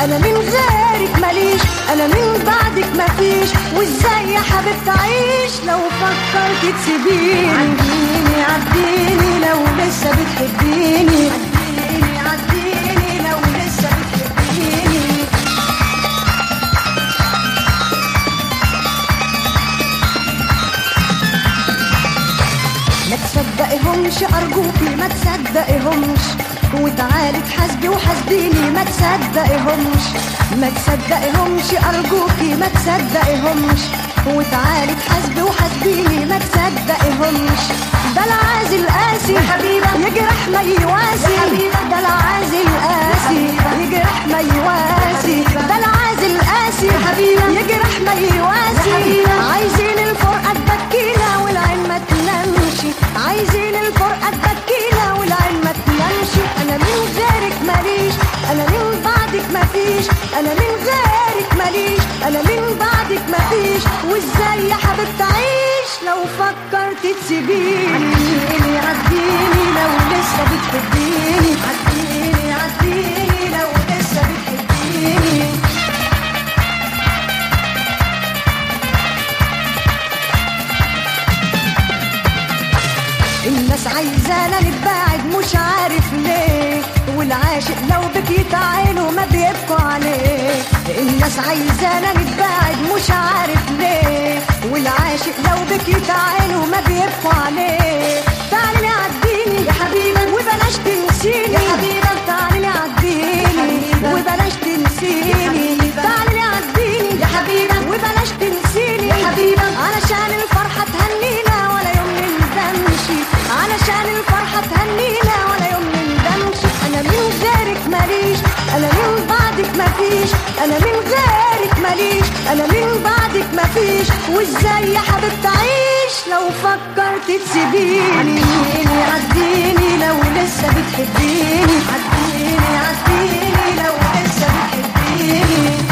انا من غيرك ماليش انا من بعدك مفيش وازاي يا حبيبتي اعيش لو فكرت تسيبيني عديني عديني لو لسه بتحبيني عديني عديني لو لسه بتحبيني ما تصدقيهمش ارجوكي ما تصدقيهمش وتعالي تحاسبي وحاسبيني ما تصدقيهمش ما تصدقيهمش ارجوكي ما تصدقيهمش وتعالي تحاسبي وحاسبيني ما تصدقيهمش ده العازل قاسي يا حبيبة. يجرح ما يواسي يا حبيبة. ده العازل قاسي يجرح ما يواسي ده العازل قاسي يا حبيبة. يجرح ما يواسي يا حبيبة. عايزين الفرقة تبكينا والعين ما تنامش عايزين الفرقة تبكينا والعين ما تنامش انا من غيرك ماليش انا من بعدك مفيش انا من غيرك ماليش انا من بعدك مفيش وازاي يا حبيبتي اعيش لو فكرت تسيبيني عديني عديني لو لسه بتحبيني عديني عديني لو لسه بتحبيني الناس عايزانا نتباعد مش عارف ليه والعاشق لو بكيت عينه ما بيبكوا عليه الناس عايزانا نتباعد مش عارف ليه والعاشق لو بكيت عينه ما بيبكوا عليه تعالي عديني يا حبيبة. وبلاش تنسيني يا حبيبة. تعالي عديني حبيبة. وبلاش تنسيني يا حبيبة. تعالي عديني يا حبيبة. وبلاش تنسيني يا حبيبة. علشان الفرحة تهنينا ولا يوم نندمش علشان الفرحة تهنينا ولا يوم نندمش أنا من غيرك ماليش أنا من بعدك مفيش أنا من غيرك ماليش أنا من بعدك مفيش وإزاي يا حبيبتي أعيش لو فكرت تسيبيني عديني عديني لو لسه بتحبيني عديني عديني لو لسه بتحبيني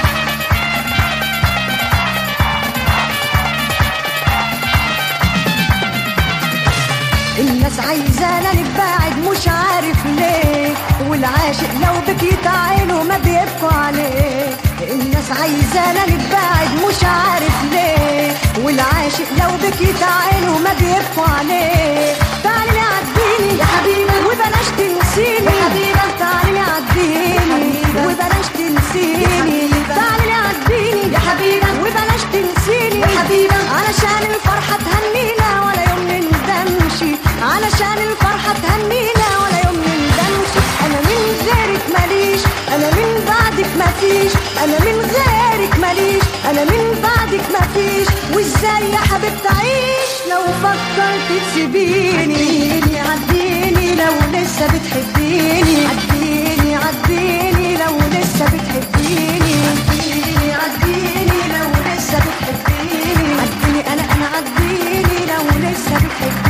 الناس عايزانا نتباعد مش عارف ليه والعاشق لو بكيت عينه ما بيبكوا عليه الناس عايزانا نتباعد مش عارف ليه والعاشق لو بكيت عينه ما بيبكوا عليه تعالي عديني يا حبيبة. وبلاش تنسيني يا حبيبة. تعالي عديني حبيبة. وبلاش تنسيني يا حبيبة. تعالي عديني يا حبيبة. وبلاش تنسيني يا حبيبة. علشان الفرحة تهنينا ولا يوم نندمش علشان الفرحة تهنينا ولا يوم نندمش أنا من غيرك ماليش أنا من بعدك مفيش أنا من غيرك ماليش أنا من بعدك مفيش وإزاي يا حبيبتي أعيش لو فكرت تسيبيني عديني عديني لو لسه بتحبيني عديني عديني لو لسه بتحبيني عديني عديني لو لسه بتحبيني عديني انا انا عديني لو لسه بتحبيني